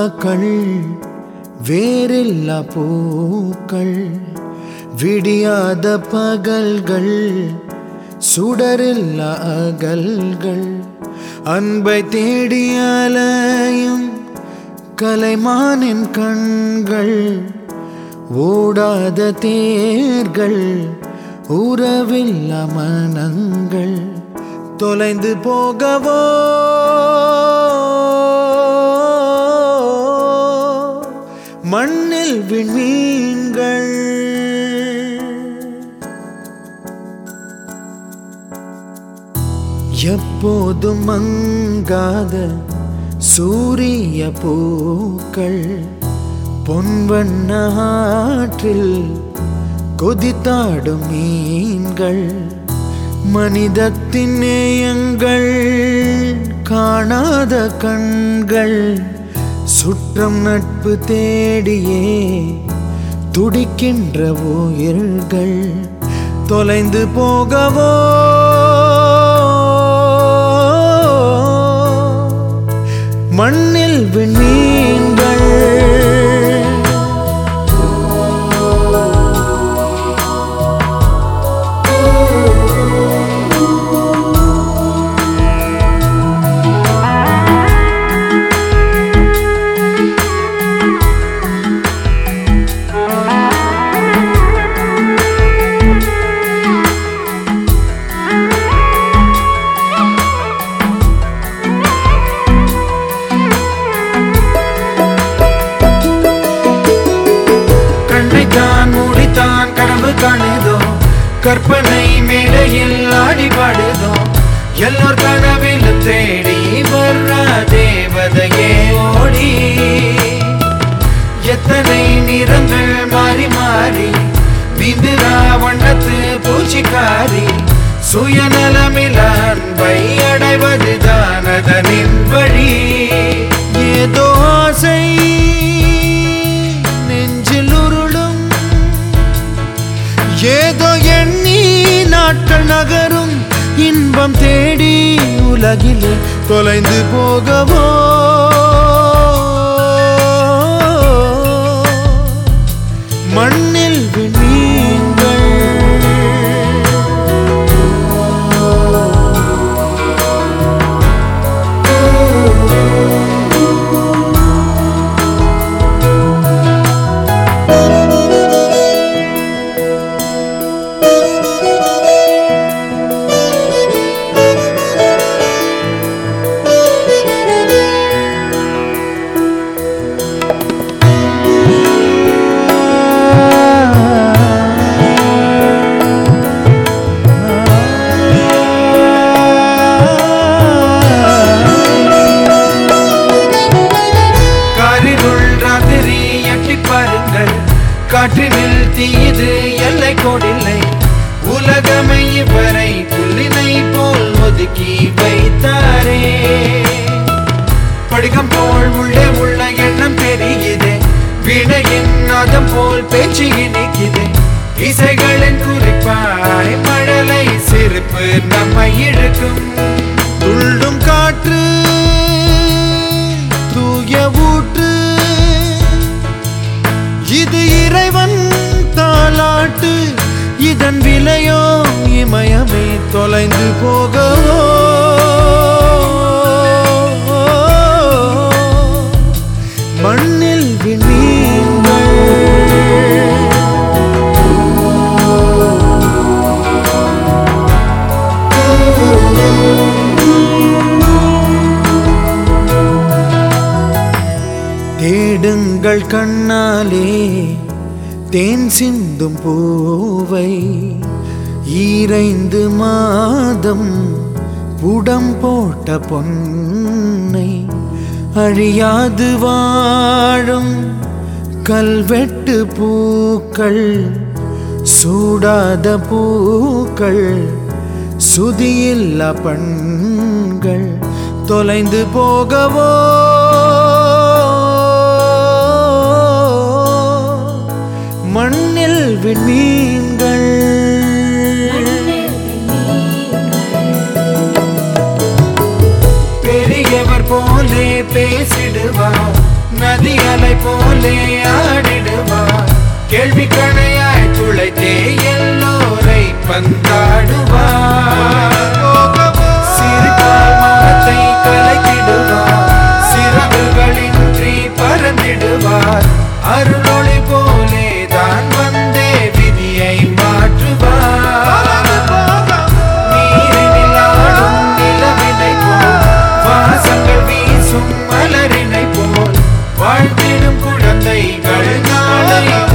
ரோஜாக்கள் வேறில்லா பூக்கள் விடியாத பகல்கள் சுடரில்லா அகல்கள் அன்பை தேடி அலையும் கலைமானின் கண்கள் ஓடாத தேர்கள் உறவில்லா மனங்கள் தொலைந்து போகவோ மண்ணில் விண்மீன்கள் எப்போதும் மங்காத சூரிய பூக்கள் பொன்வண்ண ஆற்றில் கொதித்தாடும் மீன்கள் மனிதத்தின் நேயங்கள் காணாத கண்கள் சுற்றம் நட்பு தேடியே துடிக்கின்ற உயிர்கள் தொலைந்து போகவோ மண்ணில் விண்மீன்கள் கண்ணைத்தான் மூடித்தான் கனவு காணுதோ கற்பனை மேடையில் ஆடி பாடுதோ எல்லோர் கனவிலும் தேடி வர்ற தேவதையே ஓடி எத்தனை நிறங்கள் மாறி மாறி விந்துரா வண்ணத்து பூச்சிக்காரி சுயநலமில் அன்பை அடைவதுதான் அதனின் வழி ஏதோ ஆசை நெஞ்சில் உருளும் ஏதோ எண்ணி நாட்கள் நகரும் இன்பம் தேடி உலகிலே தொலைந்து போகவோ மண்ணில் விண்மீன்கள் காரிருள் ராத்திரி எட்டி பாருங்கள் காற்றினில் தீது எல்லை கோடில்லை உலகமை இவரை புல்லினை போல் ஒதுக்கி வைத்தாரே படிகம் போல் உள்ளே உள்ள எண்ணம் தெரியுதே வினையின் நாதம் போல் பேச்சு இனிக்குதே இசைகளின் குறிப்பாய் மழலை சிரிப்பு நம்மை இழுக்கும் துள்ளும் காற்று தூய ஊற்று இது இறைவன் தாலாட்டு இதன் விலையோ இமயமே தொலைந்து போகவோ மண்ணில் விண்மீன்கள் தேடுங்கள் கண்ணாலே தேன் சிந்தும் பூவை ஈரைந்து மாதம் புடம் போட்ட பொன்னை அழியாது வாழும் கல்வெட்டு பூக்கள் சூடாத பூக்கள் சுதியில்லா பண்கள் தொலைந்து போகவோ மண்ணில் விண்மீன்கள் பெரியவர் போலே பேசிடுவார் நதி அலை போலே ஆடிடுவார் கேள்வி கணையாய் துளைத்தே எல்லோரை பந்தாடுவார் சிரிப்பால் மனத்தை கலைத்திடுவார் சிறகுகளின்றி பறந்திடுவார் அருளொளி போலே தான் வந்தே விதியை மாற்றுவார் நீரினில் ஆடும் நிலவினை போல் வாசங்கள் வீசும் மலரினை போல் வாழ்ந்திடும் குழந்தைகள் நாளை